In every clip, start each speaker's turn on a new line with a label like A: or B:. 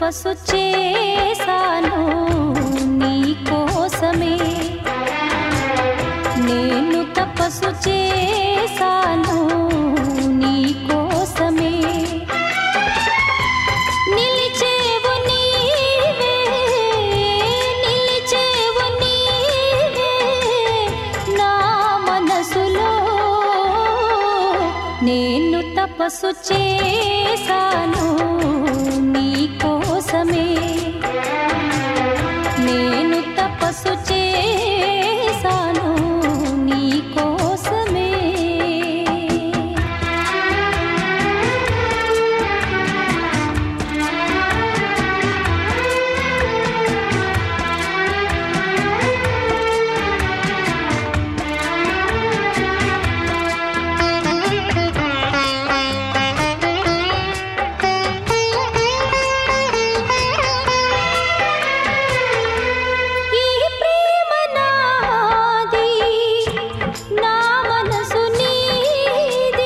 A: తపస్సు చేశాను నీ కోసమే నేను తపస్సు చేశాను నీ కోసమే నిలిచేవు నీవే నిలిచేవు నీవే నా మనసులో నేను తపస్సు చేశాను నీ కోసమే నేను తపస్సు చేశాను నీ కోసమే ఈ ప్రేమ నాది నా మనసు నీది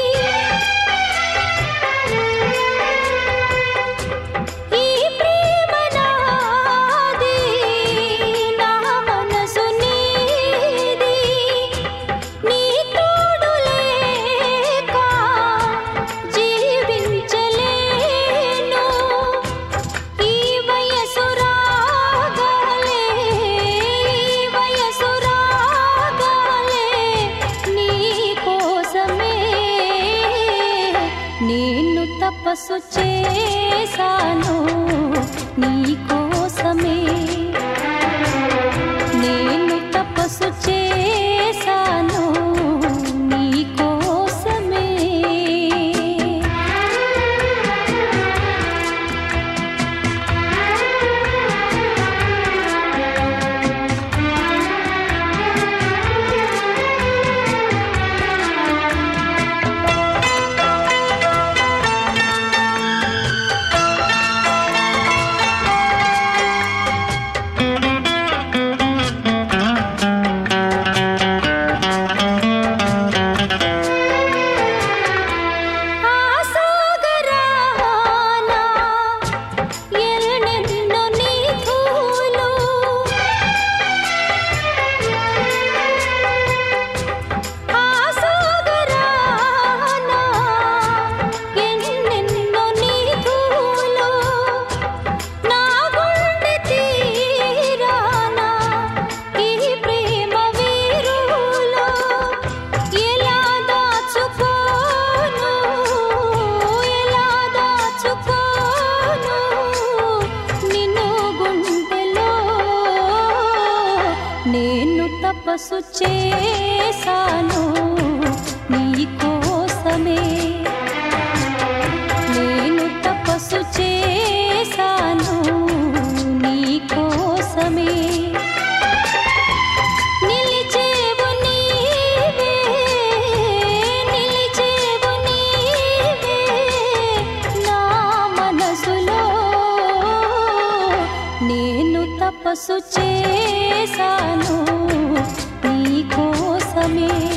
A: ఈ ప్రేమ నాది నా మనసు నీది నీ తోడు లేక జీవించలేను ఈ వయసు రాగాలే ఈ వయసు రాగాలే నీ కోసమే నేను తపస్సు చేశాను నీ కోసమే నేను తపస్సు చేశాను నీ కోసమే ఆసాగరానా ఎన్నెన్నో నిధులు ఆసాగరానా ఎన్నెన్నో నిధులు నా గుండె తీరానా ఈ ప్రేమ వీరులో ఎలా దాచుకోను ఎలా దాచుకోను నిన్ను గుండెలో నేను తపస్సు చేశాను నీ కోసమే నేను తపస్సు చేశాను నీ కోసమే నిలిచేవు నీవే నిలిచేవు నీవే నా మనసులో నేను తపస్సు చేశాను నీ కోసమే